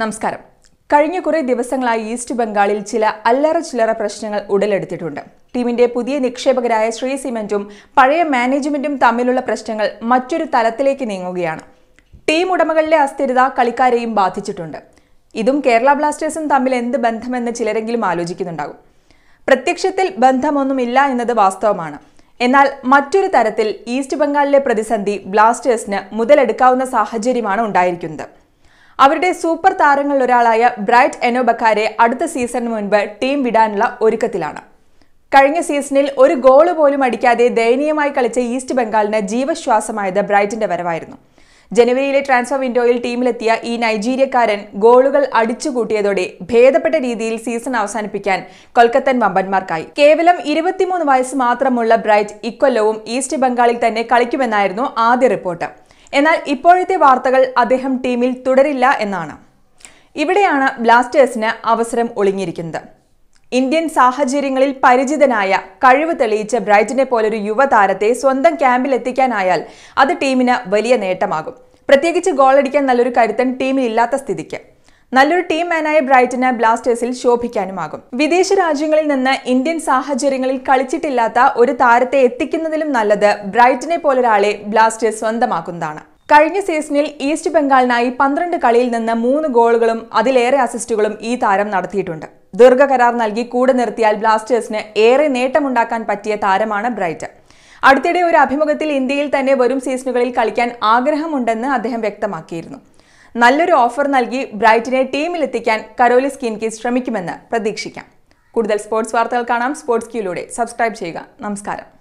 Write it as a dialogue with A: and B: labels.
A: നമസ്കാരം കഴിഞ്ഞ കുറേ ദിവസങ്ങളായി ഈസ്റ്റ് ബംഗാളിൽ ചില അല്ലറ ചില്ലറ പ്രശ്നങ്ങൾ ഉടലെടുത്തിട്ടുണ്ട് ടീമിന്റെ പുതിയ നിക്ഷേപകരായ ശ്രീ സിമന്റും പഴയ മാനേജ്മെന്റും തമ്മിലുള്ള പ്രശ്നങ്ങൾ മറ്റൊരു തലത്തിലേക്ക് നീങ്ങുകയാണ് ടീം ഉടമകളിലെ അസ്ഥിരത കളിക്കാരെയും ബാധിച്ചിട്ടുണ്ട് ഇതും കേരള ബ്ലാസ്റ്റേഴ്സും തമ്മിൽ എന്ത് ബന്ധമെന്ന് ചിലരെങ്കിലും ആലോചിക്കുന്നുണ്ടാകും പ്രത്യക്ഷത്തിൽ ബന്ധമൊന്നുമില്ല എന്നത് വാസ്തവമാണ് എന്നാൽ മറ്റൊരു തരത്തിൽ ഈസ്റ്റ് ബംഗാളിലെ പ്രതിസന്ധി ബ്ലാസ്റ്റേഴ്സിന് മുതലെടുക്കാവുന്ന സാഹചര്യമാണ് ഉണ്ടായിരിക്കുന്നത് അവരുടെ സൂപ്പർ താരങ്ങളിൽ ഒരാളായ ബ്രൈറ്റ് എനോബക്കാരെ അടുത്ത സീസണിന് മുൻപ് ടീം വിടാനുള്ള ഒരുക്കത്തിലാണ് കഴിഞ്ഞ സീസണിൽ ഒരു ഗോള് പോലും അടിക്കാതെ ദയനീയമായി കളിച്ച ഈസ്റ്റ് ബംഗാളിന് ജീവശ്വാസമായത് ബ്രൈറ്റിന്റെ വരവായിരുന്നു ജനുവരിയിലെ ട്രാൻസ്ഫർ വിൻഡോയിൽ ടീമിലെത്തിയ ഈ നൈജീരിയക്കാരൻ ഗോളുകൾ അടിച്ചുകൂട്ടിയതോടെ ഭേദപ്പെട്ട രീതിയിൽ സീസൺ അവസാനിപ്പിക്കാൻ കൊൽക്കത്തൻ വമ്പന്മാർക്കായി കേവലം ഇരുപത്തിമൂന്ന് വയസ്സ് മാത്രമുള്ള ബ്രൈറ്റ് ഇക്കൊല്ലവും ഈസ്റ്റ് ബംഗാളിൽ തന്നെ കളിക്കുമെന്നായിരുന്നു ആദ്യ റിപ്പോർട്ട് എന്നാൽ ഇപ്പോഴത്തെ വാർത്തകൾ അദ്ദേഹം ടീമിൽ തുടരില്ല എന്നാണ് ഇവിടെയാണ് ബ്ലാസ്റ്റേഴ്സിന് അവസരം ഒളിഞ്ഞിരിക്കുന്നത് ഇന്ത്യൻ സാഹചര്യങ്ങളിൽ പരിചിതനായ കഴിവ് തെളിയിച്ച ബ്രൈറ്റിനെ പോലൊരു യുവതാരത്തെ സ്വന്തം ക്യാമ്പിൽ എത്തിക്കാനായാൽ അത് ടീമിന് വലിയ നേട്ടമാകും പ്രത്യേകിച്ച് ഗോളടിക്കാൻ നല്ലൊരു കരുത്തൻ ടീമിൽ ഇല്ലാത്ത സ്ഥിതിക്ക് നല്ലൊരു ടീം മാനായ ബ്രൈറ്റിന് ബ്ലാസ്റ്റേഴ്സിൽ ശോഭിക്കാനുമാകും വിദേശ രാജ്യങ്ങളിൽ നിന്ന് ഇന്ത്യൻ സാഹചര്യങ്ങളിൽ കളിച്ചിട്ടില്ലാത്ത ഒരു താരത്തെ എത്തിക്കുന്നതിലും നല്ലത് ബ്രൈറ്റിനെ പോലൊരാളെ ബ്ലാസ്റ്റേഴ്സ് സ്വന്തമാക്കുന്നതാണ് കഴിഞ്ഞ സീസണിൽ ഈസ്റ്റ് ബംഗാളിനായി പന്ത്രണ്ട് കളിയിൽ നിന്ന് മൂന്ന് ഗോളുകളും അതിലേറെ അസിസ്റ്റുകളും ഈ താരം നടത്തിയിട്ടുണ്ട് ദീർഘകരാർ നൽകി കൂടെ നിർത്തിയാൽ ബ്ലാസ്റ്റേഴ്സിന് ഏറെ നേട്ടമുണ്ടാക്കാൻ പറ്റിയ താരമാണ് ബ്രൈറ്റ് അടുത്തിടെ ഒരു അഭിമുഖത്തിൽ ഇന്ത്യയിൽ തന്നെ വരും സീസണുകളിൽ കളിക്കാൻ ആഗ്രഹമുണ്ടെന്ന് അദ്ദേഹം വ്യക്തമാക്കിയിരുന്നു നല്ലൊരു ഓഫർ നൽകി ബ്രൈറ്റിനെ ടീമിലെത്തിക്കാൻ കരോലിസ് കിൻകിസ് ശ്രമിക്കുമെന്ന് പ്രതീക്ഷിക്കാം കൂടുതൽ സ്പോർട്സ് വാർത്തകൾ കാണാം സ്പോർട്സ് ക്യൂയിലൂടെ സബ്സ്ക്രൈബ് ചെയ്യുക നമസ്കാരം